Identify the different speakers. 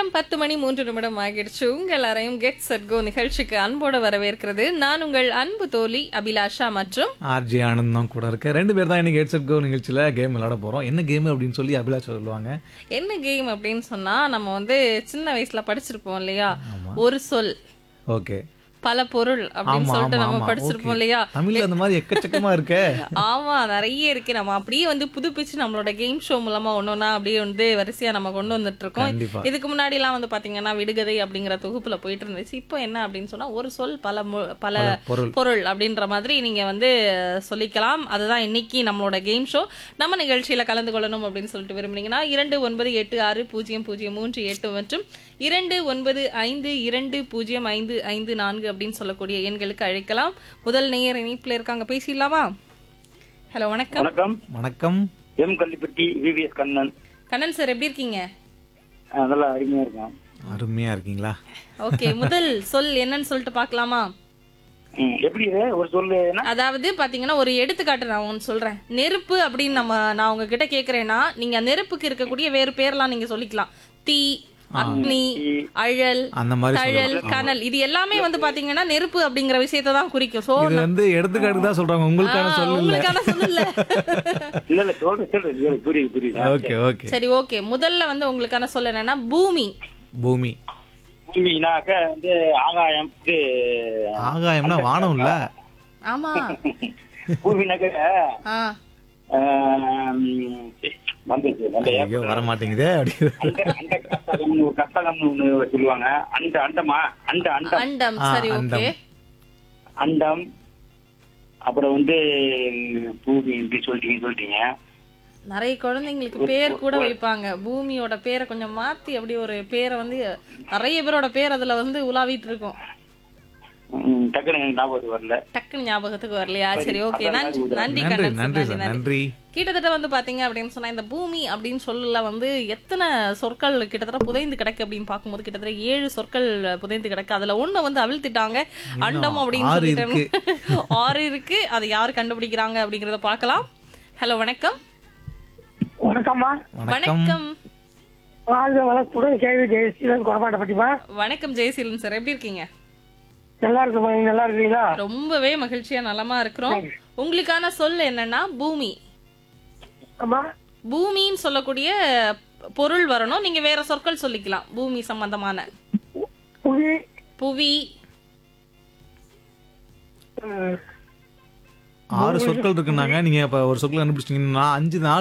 Speaker 1: நேரம் பத்து மணி மூன்று நிமிடம் ஆகிடுச்சு உங்கள் எல்லாரையும் கெட் செட் கோ நிகழ்ச்சிக்கு அன்போடு வரவேற்கிறது நான் உங்கள் அன்பு தோழி அபிலாஷா மற்றும்
Speaker 2: ஆர்ஜி ஆனந்த் தான் கூட இருக்கு ரெண்டு பேர் தான் இன்னைக்கு ஹெட்செட் கோ நிகழ்ச்சியில் கேம் விளையாட போறோம் என்ன கேம் அப்படின்னு சொல்லி அபிலாஷ் சொல்லுவாங்க
Speaker 1: என்ன கேம் அப்படின்னு சொன்னா நம்ம வந்து சின்ன வயசுல படிச்சிருப்போம் இல்லையா ஒரு சொல்
Speaker 2: ஓகே
Speaker 1: பல பொருள் அப்படின்னு
Speaker 2: ஆமா
Speaker 1: சொல்லிட்டு
Speaker 2: ஆமா
Speaker 1: நம்ம
Speaker 2: ஆமா
Speaker 1: படிச்சிருப்போம்
Speaker 2: okay.
Speaker 1: இல்லையா
Speaker 2: தமிழ்ல அந்த மாதிரி எக்கச்சக்கமா இருக்கே
Speaker 1: ஆமா நிறைய இருக்கு நம்ம அப்படியே வந்து புதுப்பிச்சு நம்மளோட கேம் ஷோ மூலமா ஒன்னொன்னா அப்படியே வந்து வரிசையா நம்ம கொண்டு வந்துட்டு இருக்கோம்
Speaker 2: கண்டிப்பா.
Speaker 1: இதுக்கு முன்னாடி எல்லாம் வந்து பாத்தீங்கன்னா விடுகதை அப்படிங்கிற தொகுப்புல போயிட்டு இருந்துச்சு இப்போ என்ன அப்படின்னு சொன்னா ஒரு சொல் பல மு- பல
Speaker 2: பொருள்
Speaker 1: பொருள் அப்படின்ற மாதிரி நீங்க வந்து சொல்லிக்கலாம் அதுதான் இன்னைக்கு நம்மளோட கேம் ஷோ நம்ம நிகழ்ச்சியில கலந்து கொள்ளணும் அப்படின்னு சொல்லிட்டு விரும்புனீங்கன்னா இரண்டு ஒன்பது எட்டு ஆறு பூஜ்ஜியம் பூஜ்ஜியம் மூன்று எட்டு மற்றும் இரண்டு ஒன்பது ஐந்து இரண்டு பூஜ்ஜியம் ஐந்து ஐந்து நான்கு அப்படின்னு சொல்லக்கூடிய எண்களுக்கு அழைக்கலாம் முதல் நேயர் இணைப்புல இருக்காங்க பேசிடலாமா ஹலோ வணக்கம்
Speaker 3: வணக்கம்
Speaker 2: வணக்கம்
Speaker 3: M Kallipatti V V S Kannan
Speaker 1: Kannan sir எப்படி இருக்கீங்க
Speaker 3: அஹ் நல்லா அருமையா இருக்கேன்
Speaker 2: அருமையா இருக்கீங்களா
Speaker 1: ஓகே முதல் சொல் என்னன்னு சொல்லிட்டு பார்க்கலாமா
Speaker 3: ம், எப்படி இது ஒரு சொல்லு என்ன
Speaker 1: அதாவது பாத்தீங்கன்னா ஒரு எடுத்துக்காட்டு நான் ஒன்று சொல்றேன் நெருப்பு அப்படின்னு நம்ம நான் உங்ககிட்ட கேக்குறேன்னா நீங்க நெருப்புக்கு இருக்கக்கூடிய வேறு பேர்லாம் நீங்க சொல்லிக்கலாம் தீ அக்னி அழல்
Speaker 2: அந்த மாதிரி
Speaker 1: தழல் கனல் இது எல்லாமே வந்து பாத்தீங்கன்னா நெருப்பு அப்படிங்கிற விஷயத்தை தான் குறிக்கும் சோ
Speaker 2: இது வந்து எடுத்துக்காட்டு தான் சொல்றாங்க உங்களுக்கான சொல்லு இல்ல
Speaker 1: உங்களுக்கான சொல்லல
Speaker 3: இல்ல இல்ல சொல்ற சொல்ற இல்ல, புரியுது புரியுது
Speaker 2: ஓகே ஓகே
Speaker 1: சரி ஓகே முதல்ல வந்து உங்களுக்கான சொல் என்னன்னா பூமி
Speaker 2: பூமி
Speaker 3: பூமினாக்க வந்து ஆகாயம் இது
Speaker 2: ஆகாயம்னா வானம் இல்ல
Speaker 1: ஆமா
Speaker 3: பூமினாக்க
Speaker 1: ஆ
Speaker 3: ஆம், வந்துச்சு அந்த
Speaker 2: ஐயோ வர மாட்டேங்குதே அப்படி
Speaker 3: அந்த அந்த கட்டகம்னு ஒரு கட்டகம்னு ஒண்ணு சொல்லுவாங்க அந்த அண்டமா அந்த அண்டம்
Speaker 1: அண்டம்
Speaker 2: ஆ,
Speaker 1: சரி
Speaker 2: அண்டம்.
Speaker 1: ஓகே
Speaker 3: அண்டம் அப்புறம் வந்து பூமி இப்படி சொல்லிட்டீங்க சொல்லிட்டீங்க
Speaker 1: நிறைய குழந்தைங்களுக்கு பேர் கூட வைப்பாங்க பூமியோட பேரை கொஞ்சம் மாத்தி அப்படி ஒரு பேரை வந்து நிறைய பேரோட பேர் அதுல வந்து உலாவிட்டு இருக்கும்
Speaker 3: ம், டக்குனு எனக்கு ஞாபகத்துக்கு வரல
Speaker 1: டக்குன்னு ஞாபகத்துக்கு வரலையா சரி ஓகே நன்றி நன்றி
Speaker 2: நன்றி
Speaker 1: கண்ணன்
Speaker 2: நன்றி
Speaker 1: சார்,
Speaker 2: சார்
Speaker 1: நன்றி
Speaker 2: நன்றி
Speaker 1: கிட்டத்தட்ட வந்து பாத்தீங்க அப்படின்னு சொன்னா இந்த பூமி அப்படின்னு சொல்லல வந்து எத்தனை சொற்கள் கிட்டத்தட்ட புதைந்து கிடக்கு அப்படின்னு பார்க்கும்போது கிட்டத்தட்ட ஏழு சொற்கள் புதைந்து கிடக்கு அதுல ஒண்ணு வந்து அவிழ்த்துட்டாங்க அண்டம் அப்படின்னு
Speaker 2: ஆறு
Speaker 1: சொல்லிட்டு ஆறு இருக்கு அதை யாரு கண்டுபிடிக்கிறாங்க அப்படிங்கறத பார்க்கலாம் ஹலோ வணக்கம்
Speaker 4: வணக்கம்மா
Speaker 2: வணக்கம்
Speaker 1: வணக்கம்
Speaker 4: வாழ்க வளத்துடன் கேள்வி ஜெயசீலன் கொடமாட்டப்பட்டிமா
Speaker 1: வணக்கம் ஜெயசீலன் சார் எப்படி இருக்கீங்க
Speaker 4: நல்லா இருக்குமா நீங்க நல்லா இருக்கீங்களா
Speaker 1: ரொம்பவே மகிழ்ச்சியா நலமா இருக்கிறோம் உங்களுக்கான சொல் என்னன்னா பூமி
Speaker 4: அம்மா
Speaker 1: பூமின்னு சொல்லக்கூடிய பொருள் வரணும் நீங்க வேற சொற்கள் சொல்லிக்கலாம் பூமி சம்பந்தமான
Speaker 4: புவி
Speaker 1: புவி
Speaker 4: ம்,
Speaker 2: ஆறு சொற்கள் இருக்குன்னாங்க நீங்க இப்ப ஒரு சொற்கள் கண்டுபிடிச்சிட்டீங்கன்னா அஞ்சு நாள்